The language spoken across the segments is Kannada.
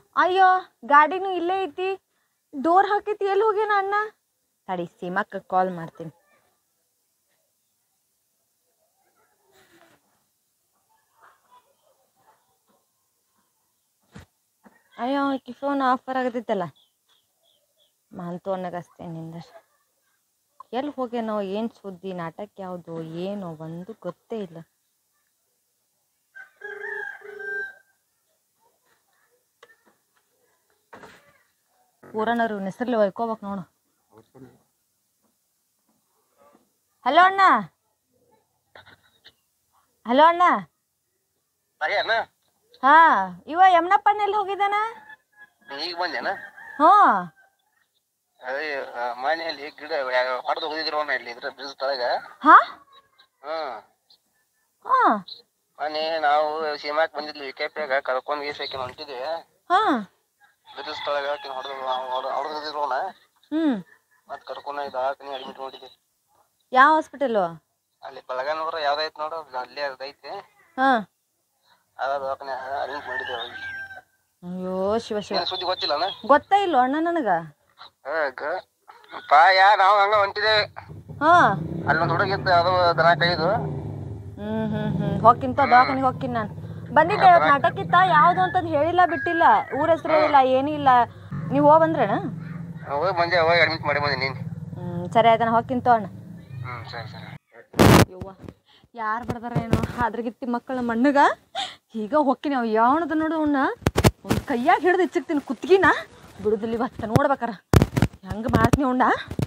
ಅಯ್ಯೋ ಗಾಡಿನೂ ಇಲ್ಲೇ ಐತಿ ಡೋರ್ ಹಾಕೈತಿ ಎಲ್ಲಿ ಹೋಗ್ಯಾನ ಅಣ್ಣ ತಡಿ ಸೀಮಾಕ್ಕ ಕಾಲ್ ಮಾಡ್ತೀನಿ ಅಯ್ಯೋ ಆಕಿ ಫೋನ್ ಆಫರ್ ಆಗತೈತಲ್ಲ ಮಾಂತು ಅನ್ನಗಸ್ತೇನೆ ನಿಂದ ಎಲ್ಲಿ ಹೋಗ್ಯಾನೋ ಏನು ಸುದ್ದಿ ನಾಟಕ ಯಾವುದು ಏನು ಒಂದು ಗೊತ್ತೇ ಇಲ್ಲ ಊರನರು ಹೆಸರಲ್ಲಿ ಒಯ್ಕೋಬೇಕು ನೋಡು ಹಲೋ ಅಣ್ಣ ಹಲೋ ಅಣ್ಣ ಅಣ್ಣ ಹಾ ಇವ ಯಮನಪ್ಪನ ಎಲ್ಲಿ ಹೋಗಿದ್ದಾನ ಈಗ ಬಂದೇನ ಹ್ಞೂ ಅದೇ ಮನೆಯಲ್ಲಿ ಗಿಡ ಹೊಡೆದು ಹೋಗಿದ್ರು ಅಣ್ಣ ಇಲ್ಲಿ ಇದ್ರ ಬ್ರಿಡ್ಜ್ ತಳಗ ಹಾ ಹ್ಮ್ ಹಾ ಮನೆ ನಾವು ಸೀಮಾಕ್ ಬಂದಿದ್ವಿ ವಿಕೆಪಿಯಾಗ ಕರ್ಕೊಂಡ್ ಗೀಸಕ್ಕೆ ಹೊಂಟಿದ್ವಿ ಹಾ ಬ್ರಿಡ್ಜ್ ತಳಗ ಹೊಡೆದು ಹೊಡೆದು ಹೋಗಿದ್ರು ಅಣ್ಣ ಹ್ಮ್ ಮತ್ ಕರ್ಕೊಂಡ್ ದವಾಖಾನೆ ಅಡ್ಮಿಟ್ ಮಾಡಿದ್ವಿ ಯಾವ ಹಾಸ್ಪಿಟಲು ಅಲ್ಲಿ ಬೆಳಗಾನೂರ ಯಾವ್ದೈತ್ ನೋಡು ಅಲ್ಲಿ ಅದೈತಿ ಹಾ ಅದ ದವಾಖಾನೆ ಅಡ್ಮಿಟ್ ಮಾಡಿದ್ವಿ ಅವ್ರಿಗೆ. ಅಯ್ಯೋ ಶಿವ ಶಿವ ಏನ್ ಸುದ್ದಿ ಗೊತ್ತಿಲ್ಲ ಅಣ್ಣ ಗೊತ್ತಾ ಇಲ್ಲೋ ಅಣ್ಣ ನನಗ ಪಾಯ ನಾವು ಹಂಗ ಹೊಂಟಿದ್ದೇವೆ ಹಾ ಅಲ್ಲೊಂದ್ ಹುಡುಗಿತ್ತು ಅದು ದನ ಕೈದು ಹ್ಮ್ ಹ್ಮ್ ಹ್ಮ್ ಹೋಗ್ಕಿಂತ ದವಾಖಾನಿಗೆ ಹೋಗ್ತೀನಿ ನಾನು ಬಂದಿದ್ದೆ ಇವತ್ತು ನಾಟಕ ಇತ್ತ ಯಾವ್ದು ಅಂತಂದು ಹೇಳಿಲ್ಲ ಬಿಟ್ಟಿಲ್ಲ ಊರ ಹೆಸರು ಇಲ್ಲ ಏನೂ ಇಲ್ಲ ನೀವು ಹೋಗಿ ಬಂದ್ರೇನ ಹೋಗಿ ಬಂದೆ ಹೋಗಿ ಅಡ್ಮಿಟ್ ಮಾಡಿ ಬಂದೆ ನೀನ್ ಹ್ಮ್ ಸರಿ ಆಯ್ತಾನ ಹೋಗ್ಕಿಂತ ಅಣ್ಣ ಹ್ಮ್ ಸರಿ ಸರಿ ಯವ್ವ ಯಾರು ಬಡ್ದಾರ ಏನೋ ಅದ್ರಗಿತ್ತಿ ಮಕ್ಕಳ ಮಣ್ಣಗ ಈಗ ಹೊಕ್ಕಿನಿ ಅವ್ ಯಾವಣದ ನೋಡು ಅವನ್ನ ಒಂದು ಕೈಯಾಗ ಹಿಡ್ದು ಇಚ್ಚಿಕ್ತೀನಿ ಕುತ್ತಿಗಿನ ಬಿಡುದಿಲ್ಲ ಇವತ್ತು ನೋಡ್ಬೇಕಾರ ಹೆಂಗೆ ಮಾಡ್ತೀನಿ ಅವನ್ನ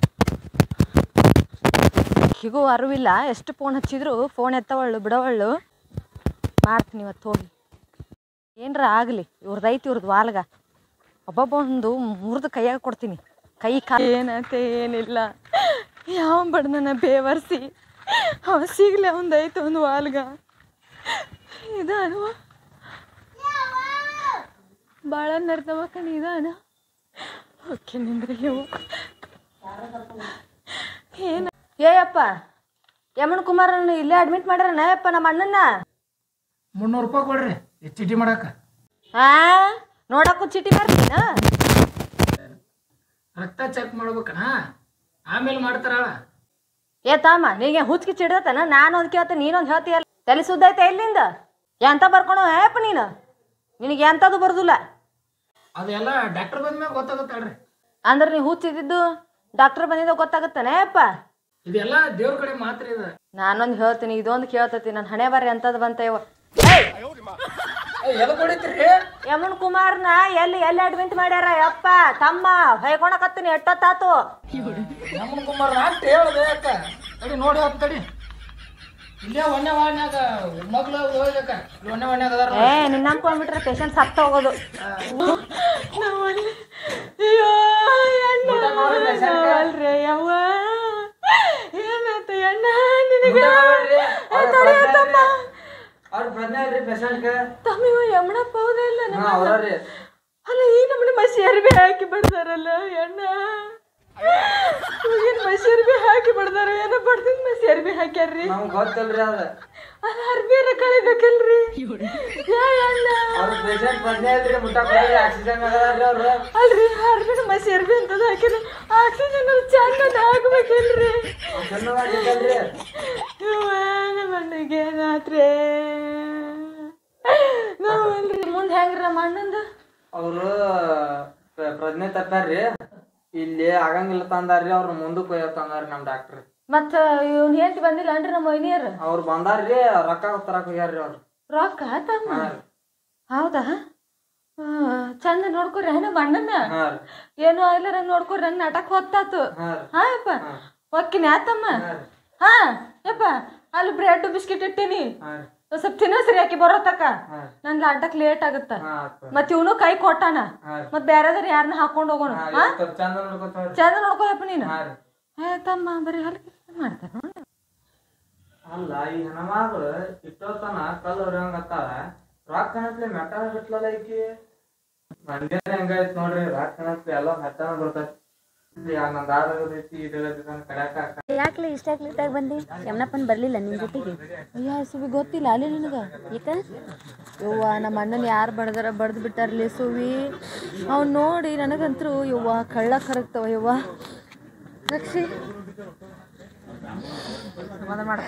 ಹೀಗೂ ಅರಿವಿಲ್ಲ ಎಷ್ಟು ಫೋನ್ ಹಚ್ಚಿದ್ರು ಫೋನ್ ಎತ್ತವಳ್ಳು ಬಿಡವಳ್ಳು ಮಾಡ್ತೀನಿ ಇವತ್ತು ಹೋಗಿ ಏನರ ಆಗಲಿ ಇವ್ರದ್ದು ಐತಿ ಇವ್ರದ್ದು ವಾಲ್ಗ ಒಬ್ಬೊಬ್ಬ ಒಂದು ಮುರಿದು ಕೈಯಾಗ ಕೊಡ್ತೀನಿ ಕೈ ಕಾ ಏನಂತೆ ಏನಿಲ್ಲ ಯಾವ ಬಡ್ದನ ಬೇವರ್ಸಿ ಅವ ಸಿಗ್ಲಿ ಒಂದು ಐತೆ ಒಂದು ವಾಲ್ಗ ಇದಾನು ಭಾಳ ನಡ್ದವ ಕಣಿ ಇದಾನ ಓಕೆ ನಿಂದ್ರಿ ಇವು ಏನ ಏಯಪ್ಪ ಯಮನ್ ಕುಮಾರನ ಇಲ್ಲೇ ಅಡ್ಮಿಟ್ ಮಾಡ್ಯಾರನ ಯಪ್ಪ ನಮ್ಮ ಅಣ್ಣನ ಮುನ್ನೂರು ರೂಪಾಯಿ ಕೊಡ್ರಿ ಈ ಚೀಟಿ ಮಾಡಕ್ಕೆ ಹಾ ನೋಡಕ್ಕೂ ಚೀಟಿ ಮಾಡ್ತೀನ ರಕ್ತ ಚೆಕ್ ಮಾಡ್ಬೇಕಣ ಆಮೇಲೆ ಮಾಡ್ತಾರಲ್ಲ ಏ ತಾಮ ನೀಗೆ ಹುಚ್ಕಿ ಚಿಡ್ದತನ ನಾನು ಒಂದು ಕೇಳ್ತೆ ನೀನೊಂದು ಹೇಳ್ತೀಯಲ್ಲ ತಲೆ ಸುದ್ದೈತೆ ಎಲ್ಲಿಂದ ಎಂತ ಬರ್ಕೊಳೋ ಏಪ್ಪ ನೀನು ನಿನಗೆ ಎಂಥದ್ದು ಬರೋದಿಲ್ಲ ಅದೆಲ್ಲ ಡಾಕ್ಟರ್ ಬಂದ್ಮ್ಯಾಗ ಗೊತ್ತಾಗುತ್ತಲ್ರಿ ಅಂದ್ರೆ ನೀವು ಹುಚ್ಚಿದ್ದು ಡಾಕ್ಟರ್ ಬಂದಿದ್ದ ಗೊತ್ತಾಗುತ್ತಾನೆ ಅಪ್ಪ ಇದೆಲ್ಲ ದೇವ್ರ ಕಡೆ ಮಾತ್ರ ಇದೆ ನಾನೊಂದು ಹೇಳ್ತೀನಿ ಇದೊಂದು ಕೇಳ್ತತಿ ನನ್ನ ಹಣೆ ಬರ್ರಿ ಎಂಥದ್ದು ಬಂತ ಇವ ಎದಕ್ಕೆ ಹೊಡಿತೀರಿ ಯಮನ್ ಕುಮಾರ್ನ ಎಲ್ಲಿ ಎಲ್ಲಿ ಅಡ್ಮಿಟ್ ಮಾಡ್ಯಾರ ಯಪ್ಪ ತಮ್ಮ ಹೊಯ್ಕೊಳಕತ್ತೀನಿ ಎಷ್ಟೊತ್ತಾತು ನಮ್ಮನ್ ಕುಮಾರ್ ಅಂತ ಹೇಳ್ದೆ ಅಕ್ಕ ತಡಿ ನೋಡಿ ಹೋಗ್ ತಡಿ ಇಲ್ಲೇ ಒಣ್ಣೆ ವಾಣ್ಯಾಗ ಮಗ್ಳು ಹೋಗ್ಬೇಕ ಇಲ್ಲಿ ಒಣ್ಣೆ ವಾಣ್ಯಾಗ ಅದಾರ ಏ ನಿನ್ನ ನಂಬ್ಕೊಂಡ್ಬಿಟ್ರೆ ಪೇಷಂಟ್ ಸತ್ತ ಹೋಗೋದು ಅಯ್ಯೋ ಎಣ್ಣ ಅಲ್ರಿ ಯವ್ವ ಏನಾಯ್ತ ಎಣ್ಣ ನಿನಗೆ ತಮ್ಮ ಅವ್ರ ಬಂದ್ರಿ ಪೇಷಂಟ್ ತಮ್ಮ ಇವ ಯಮಣಪ್ಪ ಹೌದಲ್ಲ ನಮ್ಮ ಅಣ್ಣ? ಅವ್ರಿ ಅಲ್ಲ ಈ ನಮ್ಮನೆ ಮಸಿ ಅರ್ಬಿ ಹಾಕಿ ಬಿಡ್ತಾರಲ್ಲ ಎಣ್ಣ ಇವಾಗೇನ್ ಮಸಿ ಅರ್ಬಿ ಹಾಕಿ ಬಿಡ್ತಾರ ಏನೋ ಬಡ್ದಿದ್ ಮಸಿ ಅರ್ಬಿ ಹಾಕ್ಯಾರ್ರಿ ನಮ್ಗ್ ಗೊತ್ತಿಲ್ರಿ ಅದ ಅದ ಅರ್ಬಿರ ಕಳಿಬೇಕಲ್ರಿ ಯಾ ಎಣ್ಣ ಅವ್ರ ಪೇಷಂಟ್ ಬಂದೇ ಇಲ್ರಿ ಮುಟ್ಟ ಕೊಡ್ರಿ ಆಕ್ಸಿಜನ್ ಆಗದಾರ್ರಿ ಅವ್ರು ಅಲ್ರಿ ಅರ್ಬಿನ ಮಸಿ ಅರ್ಬಿ ಅಂತದ ಹಾಕಿರಿ ಆಕ್ಸಿಜನ್ ಚಂದ ಆಗ್ಬೇಕಲ್ರಿ ಚೆನ್ನಾಗಿದ್ದಲ್ರಿ ಯವ್ವ, ನಮ್ಮ ಅಣ್ಣಗೆ ಏನಾತ್ರಿ ನಾವಲ್ರಿ ಮುಂದೆ ಹೆಂಗ್ರಿ ನಮ್ಮ ಅಣ್ಣಂದು ಅವ್ರು ಪ್ರ- ಪ್ರಜ್ಞೆ ತಪ್ಪಾರ್ರಿ ಇಲ್ಲಿ ಆಗಂಗಿಲ್ಲ ತಂದಾರ್ರಿ ಅವ್ರ ಮುಂದಕ್ಕೆ ಒಯ್ಯೋ ತಂದಾರ್ರಿ ನಮ್ ಡಾಕ್ಟ್ರ್ ಮತ್ತ ಇವ್ನ ಹೆಂಡತಿ ಬಂದಿಲ್ಲ ಅನ್ರಿ ನಮ್ಮ ವೈನಿಯರ್ ಅವ್ರು ಬಂದಾರ್ರಿ ರೊಕ್ಕ ತರಕ್ ಹೋಗ್ಯಾರ್ರಿ ಅವ್ರು ರೊಕ್ಕ ತಮ್ಮ ಹಾ ರೀ ಹೌದಾ ಆ, ಚಂದ ನೋಡ್ಕೊರಿ ನಮ್ಮ ಅಣ್ಣನ ಹಾ ರೀ ಏನು ಆಗ್ಲಾರ ನೋಡ್ಕೊರಿ ನನ್ನ ನಾಟಕ ಹೊತ್ತಾತು ಹಾ ರೀ ಹಾ ಯಪ್ಪ ಹೊಕ್ಕಿನಿ ಆತಮ್ಮ ಹಾ ರೀ ಹಾ ಯಪ್ಪ ಅಲ್ಲಿ ಬ್ರೆಡ್ ಬಿಸ್ಕಿಟ್ ಇಟ್ಟೀನಿ ಹಾ ರೀ ಒಂದ್ ಸ್ವಲ್ಪ ತಿನ್ನಸ್ರಿ ಆಕಿ ಬರೋತಕ ಹಾ ನನ್ ಲಾಟಕ್ ಲೇಟ್ ಆಗುತ್ತ ಹಾ ಆತು. ಮತ್ ಇವನು ಕೈ ಕೊಟ್ಟಾನ ಹಾ ರೀ ಮತ್ ಬೇರೆದ್ರ ಯಾರನ್ನ ಹಾಕೊಂಡ್ ಹೋಗೋಣ ಹಾ, ಹಾ ಇವತ್ತು ಚಂದ ನೋಡ್ಕೊತಾವ್ರಿ ಚಂದ ನೋಡ್ಕೋಯಪ್ಪ ನೀನು ಹಾ ರೀ ಏ ತಮ್ಮ ಬರೀ ಹಲ್ಕ ಮಾಡ್ತಾರ ನೋಡು. ಅಲ್ಲ ಈ ಹೆಣ್ಮಗಳು ಇಟ್ಟೋತನ ಕಲ್ ಹೊರಂಗತ್ತಾರ ರೊಕ್ಕ ಹಣತ್ಲೆ ಮೆಟ್ಟ ಬಿಟ್ಲಲ್ಲ ಈಕಿ ಮಂದಿನ ಹೆಂಗೈತ್ ನೋಡ್ರಿ ರೊಕ್ಕ ಹಣತ್ಲೆ ಎಲ್ಲ ಮೆಟ್ಟನ ಬರ್ತೈತಿ ನಂದು ಆದಾಗದೈತಿ ಇದೈತಿ ಅಂತ ಕಡ್ಯಾಕ ಯಾಕ್ಲೆ ಇಷ್ಟ ಲೇಟಾಗಿ ಬಂದಿ ಯಮನಪ್ಪನ್ ಬರ್ಲಿಲ್ಲ ನಿನ್ ಜೊತೆಗೆ ಅಯ್ಯ ಸುವಿ ಗೊತ್ತಿಲ್ಲ ಅಲ್ಲಿ ನಿನಗೆ ಯಾಕ ಯವ್ವ ನಮ್ಮ ಅಣ್ಣನ ಯಾರು ಬಡ್ದಾರ ಬಡ್ದು ಬಿಟ್ಟಾರ್ಲಿ ಸುವಿ ಅವ್ನು ನೋಡಿ ನನಗಂತರೂ ಯವ್ವ ಕಳ್ಳ ಕರಗ್ತವ ಯವ್ವ ರಕ್ಷಿ ಸಮಾಧಾನ ಮಾಡ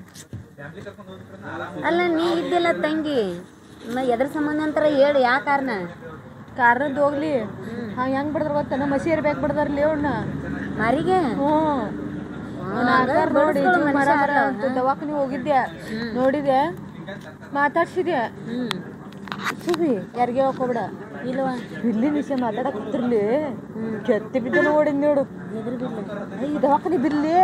ಅಲ್ಲ ನೀ ಇದ್ದಿಲ್ಲ ತಂಗಿ ಮ- ಎದ್ರ ಸಂಬಂಧ ಅಂತಾರ ಹೇಳಿ ಯಾ ಕಾರಣ ಕಾರಣದ್ದು ಹೋಗ್ಲಿ ಹಾ ಹೆಂಗ್ ಬಡ್ದಾರ ಗೊತ್ತಾನ ಮಸಿ ಇರ್ಬೇಕು ಬಡ್ದಾರ್ಲಿ ಅವ್ನ ಮಾರಿಗೆ ಹ್ಞೂ ಅವ್ನ ಆಕಾರ ನೋಡಿ ಜೀವ ಮರ ಮರ ಅಂತ ದವಾಖಾನೆ ಹೋಗಿದ್ದೆ ನೋಡಿದೆ ಮಾತಾಡ್ಸಿದೆ ಹ್ಮ್ ಸುಬಿ ಯಾರಿಗೆ ಹೋಗ್ಕೋಬೇಡ ಇಲ್ವಾ ಬಿಲ್ಲಿ ವಿಷಯ ಮಾತಾಡಕತ್ತಿರ್ಲಿ ಕೆತ್ತಿ ಬಿದ್ದ ನೋಡಿದ್ ನೋಡು ಎದ್ರ ಬಿಲ್ಲ ಈ ದವಾಖಾನೆ ಬಿಲ್ಲಿ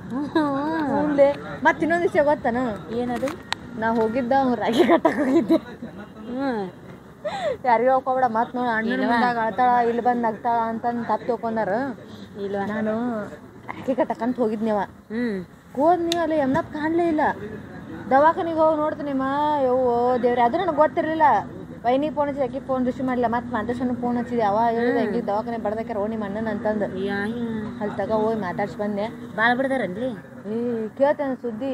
ಹ್ಞೂನ್ಲೆ ಮತ್ತೆ ಇನ್ನೊಂದು ವಿಷಯ ಗೊತ್ತಾನ ಏನದು ನಾ ಹೋಗಿದ್ದ ಅವ್ನು ರಾಗಿ ಕಟ್ಟಕ್ ಹೋಗಿದ್ದೆ ಹ್ಮ್ ಯಾರಿಗೂ ಹೋಗ್ಕೋಬೇಡ ಮತ್ತೆ ನೋಡಿ ಅಣ್ಣನ ಮುಂದಾಗ ಅಳ್ತಾಳ ಇಲ್ಲಿ ಬಂದು ನಗ್ತಾಳ ಅಂತಂದು ತಪ್ಪು ತಿಳ್ಕೊಂಡಾರ ಇಲ್ವಾ ನಾನು ರಾಗಿ ಕಟ್ಟಕಂತ ಹೋಗಿದ್ನೇವ ಹ್ಮ್ ಹೋದ್ನಿ ಅಲ್ಲಿ ಎಮ್ನಪ್ಪ ಕಾಣಲೇ ಇಲ್ಲ ದವಾಖಾನಿಗೆ ಹೋಗಿ ನೋಡ್ತೀನಿ ಮಾ ಯವ್ವೋ ದೇವ್ರೆ ಅದು ನನಗೆ ಗೊತ್ತಿರಲಿಲ್ಲ ವೈನಿಗೆ ಫೋನ್ ಹಚ್ಚಿದೆ ಆಕಿ ಫೋನ್ ರಿಸೀವ್ ಮಾಡಲಿಲ್ಲ ಮತ್ತೆ ಮಾತೇಶನ್ ಫೋನ್ ಹಚ್ಚಿದೆ ಅವ ಹೇಳಿದೆ ಹೆಂಗೆ ದವಾಖಾನೆ ಬಡ್ದಾಕ್ಯಾರ ಓ ನಿಮ್ಮ ಅಣ್ಣನ ಅಂತಂದು ಯಾ ಅಲ್ಲಿ ತಗೋ ಹೋಗಿ ಮಾತಾಡ್ಸಿ ಬಂದೆ ಭಾಳ ಬಿಡ್ದಾರನ್ಲಿ ಏ ಕೇಳ್ತೇನೆ ಸುದ್ದಿ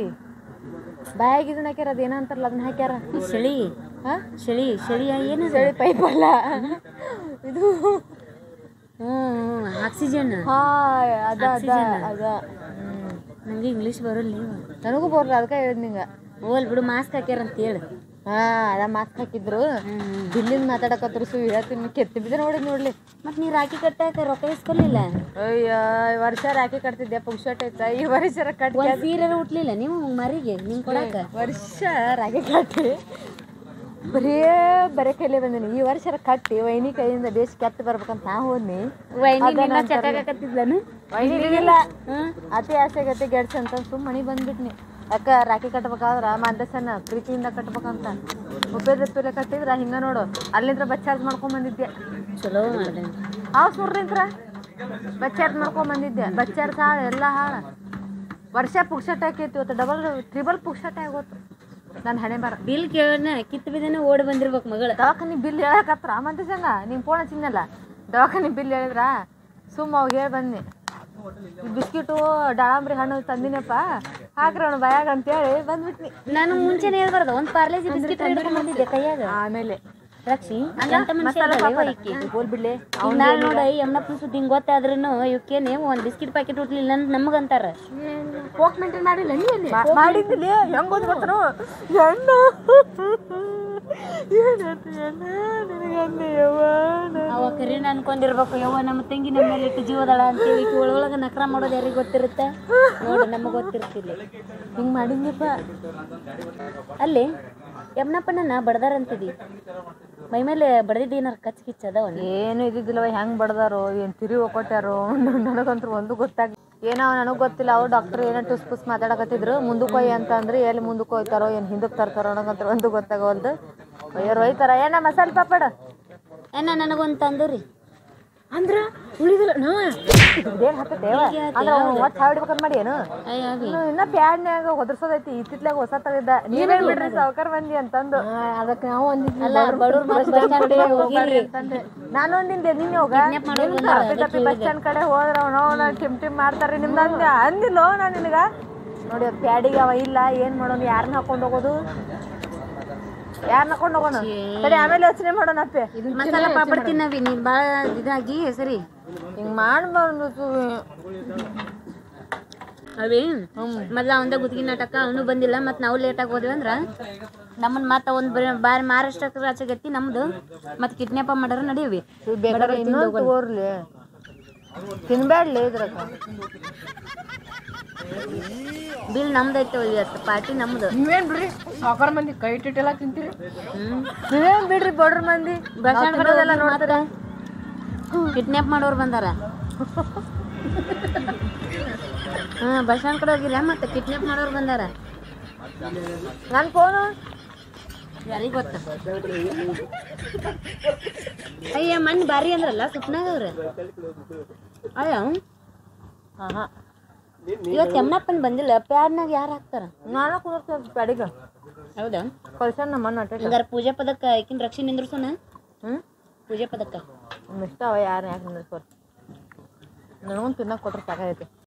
ಬಾಯಾಗ ಇದನ್ನ ಹಾಕ್ಯಾರ ಅದು ಏನಂತಾರಲ್ಲ ಅದನ್ನ ಹಾಕ್ಯಾರ ಚಳಿ ಹಾ ಚಳಿ ಚಳಿ ಏನದು ಚಳಿ ಪೈಪ್ ಅಲ್ಲ ಇದು ಹ್ಞೂ ಆಕ್ಸಿಜನ್ ಹಾ ಅದ ಅದ ಅದ ಹ್ಮ್. ನಂಗೆ ಇಂಗ್ಲೀಷ್ ಬರಲ್ಲ ನೀವು ನನಗೂ ಬರಲ್ಲ ಅದಕ್ಕೆ ಹೇಳಿದ್ ನಿಂಗೆ ಹೋಲ್ ಬಿಡು ಮಾಸ್ಕ್ ಹಾಕ್ಯಾರ ಅಂತ ಹೇಳು ಹಾ ಅದ ಮಾಸ್ಕ್ ಹಾಕಿದ್ರು ದಿಲ್ಲಿಂದ ಮಾತಾಡಕತ್ರು ಸು ಹೇಳ್ತೀನಿ ಕೆತ್ತಿ ಬಿದ್ದೆ ನೋಡಿದ್ ನೋಡ್ಲಿ ಮತ್ ನೀ ರಾಖಿ ಕಟ್ಟಾಕ ರೊಕ್ಕ ಇಸ್ಕೊಲಿಲ್ಲ ಅಯ್ಯ ಈ ವರ್ಷ ರಾಖಿ ಕಟ್ತಿದ್ದೆ ಪುಕ್ಷಟ್ ಐತ ಈ ವರ್ಷ ಕಟ್ಟಿ ಒಂದ್ ಸೀರೆ ಉಟ್ಲಿಲ್ಲ ನೀವು ಮರಿಗೆ ನಿಂಗ್ ಕೊಡಾಕ ವರ್ಷ ರಾಗಿ ಕಟ್ಟಿ ಬರೇ ಬರೇ ಕೈಲೇ ಬಂದೀನಿ ಈ ವರ್ಷ ಕಟ್ಟಿ ವೈನಿ ಕೈಯಿಂದ ಬೇಸ್ ಕೆತ್ತ ಬರ್ಬೇಕಂತ ನಾ ಹೋದ್ನಿ ವೈನಿ ಚಕ್ಕಾಕತ್ತಿದ್ಲನು ವೈನಿಗಿಲ್ಲ ಅತಿ ಆಸೆ ಗತಿ ಗೆಡ್ಸ್ ಅಂತ ಸುಮ್ ಮನಿ ಬಂದ್ಬಿಟ್ನಿ ಯಾಕ ರಾಖಿ ಕಟ್ಬೇಕಾದ್ರ ಮಾದಸನ ಪ್ರೀತಿಯಿಂದ ಕಟ್ಬೇಕಂತ ಉಪ್ಪೆ ದಪ್ಪಿಲೆ ಕಟ್ಟಿದ್ರ ಹಿಂಗ ನೋಡು ಅಲ್ಲಿಂದ್ರ ಬಚ್ಚಾರ್ಜ್ ಮಾಡ್ಕೊಂಡ್ ಬಂದಿದ್ದೆ ಚಲೋ ಮಾಡ್ದೆ ಆ ಸುರ್ರಿಂತ್ರ ಬಚ್ಚಾರ್ಜ್ ಮಾಡ್ಕೊಂಡ್ ಬಂದಿದ್ದೆ ಬಚ್ಚಾರ್ಜ್ ಹಾಳ ಎಲ್ಲ ಹಾಳ ವರ್ಷ ಪುಕ್ಷಟ ಆಕೈತಿ ಇವತ್ತು ಡಬಲ್ ತ್ರಿಬಲ್ ಪುಕ್ಷಟ ಆಗೋತು ನನ್ನ ಹಣೆ ಬರ ಬಿಲ್ ಕೇಳನ ಕಿತ್ತು ಬಿದ್ದನ ಓಡಿ ಬಂದಿರ್ಬೇಕು ಮಗಳ ದವಾಖಾನಿ ಬಿಲ್ ಹೇಳಕತ್ರ ಮಂದಿ ಸಂಗ ನಿಂಗೆ ಫೋನ್ ಹಚ್ಚಿದ್ನಲ್ಲ ದವಾಖಾನಿ ಬಿಲ್ ಹೇಳಿದ್ರ ಸುಮ್ಮ ಅವಾಗ ಹೇಳಿ ಬನ್ನಿ ಬಿಸ್ಕಿಟು ದಾಳಂಬ್ರಿ ಹಣ್ಣು ತಂದಿನಪ್ಪ ಹಾಕ್ರಿ ಅವ್ನು ಬಾಯಾಗ ಅಂತೇಳಿ ಬಂದ್ಬಿಟ್ನಿ ನಾನು ಮುಂಚೆನೆ ಹೇಳ್ಬಾರ್ದು ಒಂದ್ ಪಾರ್ಲೇಜಿ ಬಿಸ್ಕಿಟ್ ಹಿಡ್ಕೊಂಡ್ ಬಂದಿದ್ದೆ ಕೈಯಾಗ ಆಮೇಲೆ ರಕ್ಷಿ ಎಂತ ಮನುಷ್ಯ ಮಸಾಲ ಅದಾಳೆ ಪಾಪಡ ಈಕಿ. ಹೋಲ್ ಬಿಡ್ಲಿ ಈಗ ನಾಳೆ ನೋಡ ಯಮ್ನಪ್ಪನ ಸುದ್ದಿ ಹಿಂಗ್ ಗೊತ್ತಾದ್ರೂ ಇವಕ್ಕೇನೆ ಒಂದ್ ಬಿಸ್ಕಿಟ್ ಪ್ಯಾಕೆಟ್ ಹುಟ್ಲಿಲ್ಲ ಅಂತ ನಮಗಂತಾರ ಹೋಗ್ ಮೇಂಟೈನ್ ಮಾಡಿಲ್ಲ ನೀ ಅಲ್ಲಿ ಮಾಡಿದ್ದಿಲ್ಲ ಹೆಂಗ್ ಓದ್ ಗೊತ್ತನು ಎಣ್ಣ ಏನಂತ ಎಣ್ಣ ನಿನಗೆ ಅಂದೆ ಯವ್ವ ಅವ ಕರೀನ ಅನ್ಕೊಂಡಿರ್ಬೇಕು ಯವ್ವ ನಮ್ಮ ತಂಗಿ ನಮ್ಮ ಮೇಲೆ ಇಟ್ಟು ಜೀವದಳ ಅಂತೇಳಿ ಈಕಿ ಒಳಗೊಳಗ ನಕ್ರ ಮಾಡೋದು ಯಾರಿಗೆ ಗೊತ್ತಿರುತ್ತೆ ನೋಡಿ ನಮಗೆ ಗೊತ್ತಿರ್ತಿಲ್ಲ ಹಿಂಗ್ ಮಾಡಿದ್ನಪ್ಪ ಅಲ್ಲಿ ಯಮ್ನಪ್ಪನ ಬಡ್ದಾರಂತಿದಿ ಮೈ ಮೇಲೆ ಬಡ್ದಿದ್ದು ಏನಾರ ಕಚ್ ಕಿಚ್ ಅದಾವ ಏನು ಇದ್ದಿದ್ದಿಲ್ಲವ ಹೆಂಗ್ ಬಡ್ದಾರೋ ಏನ್ ತಿರಿ ಹೋಗ್ಕೊಟ್ಟಾರೋ ನನಗಂತೂ ಒಂದು ಗೊತ್ತಾಗ ಏನೋ ನನಗೆ ಗೊತ್ತಿಲ್ಲ ಅವ್ರು ಡಾಕ್ಟರ್ ಏನೋ ಟುಸ್ ಪುಸ್ ಮಾತಾಡಕತ್ತಿದ್ರು ಮುಂದಕ್ಕೆ ಹೋಯ್ ಅಂತ ಅಂದ್ರೆ ಎಲ್ಲಿ ಮುಂದಕ್ಕೆ ಹೋಯ್ತಾರೋ ಏನು ಹಿಂದಕ್ಕೆ ತರ್ತಾರೋ ನನಗಂತೂ ಒಂದು ಗೊತ್ತಾಗವಲ್ದು ಒಯ್ಯೋರು ಹೋಯ್ತಾರ ಏನ ಮಸಾಲೆ ಪಾಪಡ ಏನ ನನಗೊಂದು ತಂದ್ರಿ ಅಂದ್ರ ಉಳಿದಿಲ್ಲ ನಾ ಇದೇನು ಹಾಕತ್ತೇವ ಅಂದ್ರೆ ಒಟ್ಟು ಹಾಡ್ಬೇಕಂತ ಮಾಡಿ ಏನು ಅಯ್ಯ ಅವಿ ಇನ್ನು ಇನ್ನ ಪ್ಯಾಡ್ನ್ಯಾಗ ಹೊದರ್ಸೋದೈತಿ ಇತ್ತಿತ್ಲಾಗ ಹೊಸ ತಗದ ನೀವೇ ಬಿಡ್ರಿ ಸಾವುಕಾರ ಮಂದಿ ಅಂತಂದು ಅದಕ್ಕೆ ನಾವು ಒಂದಿದ್ವಿ ಅಲ್ಲ ಬಡವ್ರ ಬಸ್ ಸ್ಟ್ಯಾಂಡ್ ಕಡೆ ಹೋಗಿರಿ ನಾನು ಒಂದಿಂದೆ ನಿನ್ನೆ ಹೋಗ ಬಸ್ ಸ್ಟ್ಯಾಂಡ್ ಕಡೆ ಹೋದ್ರ ಅವನ ಟಿಮ್ ಟಿಮ್ ಮಾಡ್ತಾರ್ರಿ ನಿಮ್ದು ಅಂದೆ ಅಂದಿಲ್ಲೋ ನಾನು ನಿನಗ ನೋಡಿ ಅದ್ ಪ್ಯಾಡಿಗೆ ಅವ ಇಲ್ಲ ಏನ್ ಮಾಡೋನು ಯಾರನ್ನ ಹಾಕೊಂಡು ಹೋಗೋದು ಯಾರನ್ನ ಹಾಕೊಂಡು ಹೋಗೋಣ ಸರಿ ಆಮೇಲೆ ಯೋಚನೆ ಮಾಡೋಣ ಅಪ್ಪೆ ಮಸಾಲ ಪಾಪಡ್ ತಿನ್ನವಿ ನೀನ್ ಭಾಳ ಇದಾಗಿ ಸರಿ ಹಿಂಗ್ ಮಾಡ್ಬಾರ್ದು ಸುವಿ. ಅವಿ ಮೊದ್ಲ ಅವಂದ ಗುತ್ತಿಗೆ ನಾಟಕ ಅವನು ಬಂದಿಲ್ಲ ಮತ್ ನಾವು ಲೇಟಾಗಿ ಹೋದ್ವಿ ಅಂದ್ರ ನಮ್ಮನ್ ಮತ್ತ ಒಂದ್ ಬರೀ ಬಾರಿ ಮಹಾರಾಷ್ಟ್ರಕ್ಕೆ ರಾಚಾಗತ್ತಿ ನಮ್ದು ಮತ್ ಕಿಡ್ನಾಪ್ ಮಾಡ್ಯಾರ ನಡೀವಿ ಇವ್ ಬೇಕಾದ್ರೆ ಇನ್ನೊಂದು ತಗೋರ್ಲಿ ತಿನ್ಬ್ಯಾಡ್ಲಿ ಇದ್ರಾಗ ಬಿಲ್ ನಮ್ದು ಐತೆ ಇವತ್ತು ಪಾರ್ಟಿ ನಮ್ದು ನೀವೇನ್ ಬಿಡ್ರಿ ಸಾವುಕಾರ ಮಂದಿ ಕೈ ಇಟ್ಟಿಟ್ಟೆಲ್ಲ ತಿಂತೀರಿ ನೀವೇನ್ ಬಿಡ್ರಿ ಬಡ್ರ ಮಂದಿ ಬಸ್ ಸ್ಟ್ಯಾಂಡ್ ಬರೋದೆಲ್ಲ ನೋಡ್ತಾರ ಕಿಡ್ನಾಪ್ ಮಾಡೋರು ಬಂದಾರ ಹಾ ಬಸ್ ಸ್ಟ್ಯಾಂಡ್ ಕಡೆ ಹೋಗಿರ ಮತ್ತೆ ಕಿಡ್ನಾಪ್ ಮಾಡೋರು ಬಂದಾರ ನನ್ ಫೋನು ಯಾರಿಗ್ ಗೊತ್ತ ಅಯ್ಯ ಮಣ್ಣು ಬಾರಿ ಅಂದ್ರಲ್ಲ ಸುಪ್ನಾಗ ಅವ್ರ ಅಯ್ಯ ಹಾ ಇವತ್ತು ಯಮ್ನಪ್ಪನ್ ಬಂದಿಲ್ಲ ಪ್ಯಾಡ್ನಾಗ ಯಾರು ಹಾಕ್ತಾರ ನಾನು ಕುಂದಿರ್ತೇವೆ ಪ್ಯಾಡಿಗ ಹೌದಾ ಕಳ್ಸಣ ನಮ್ಮ ಅಣ್ಣ ಅಟ್ಟ ಹಂಗಾರ ಪೂಜಾ ಪದಕ್ಕ ಆಕಿನ ರಕ್ಷೆ ನಿಂದ್ರಸೋಣ ಹ್ಮ್ ಪೂಜಾ ಪದಕ್ಕ ನಮ್ಮ ಇಷ್ಟ ಅವ ಯಾರು ಯಾಕೆ ನಿಂದಿರ್ಸ್ಬಾರ್ದು ನನಗೊಂದು ತಿನ್ನಕ್ಕೆ ಕೊಟ್ರೆ ಸಾಕೈತಿ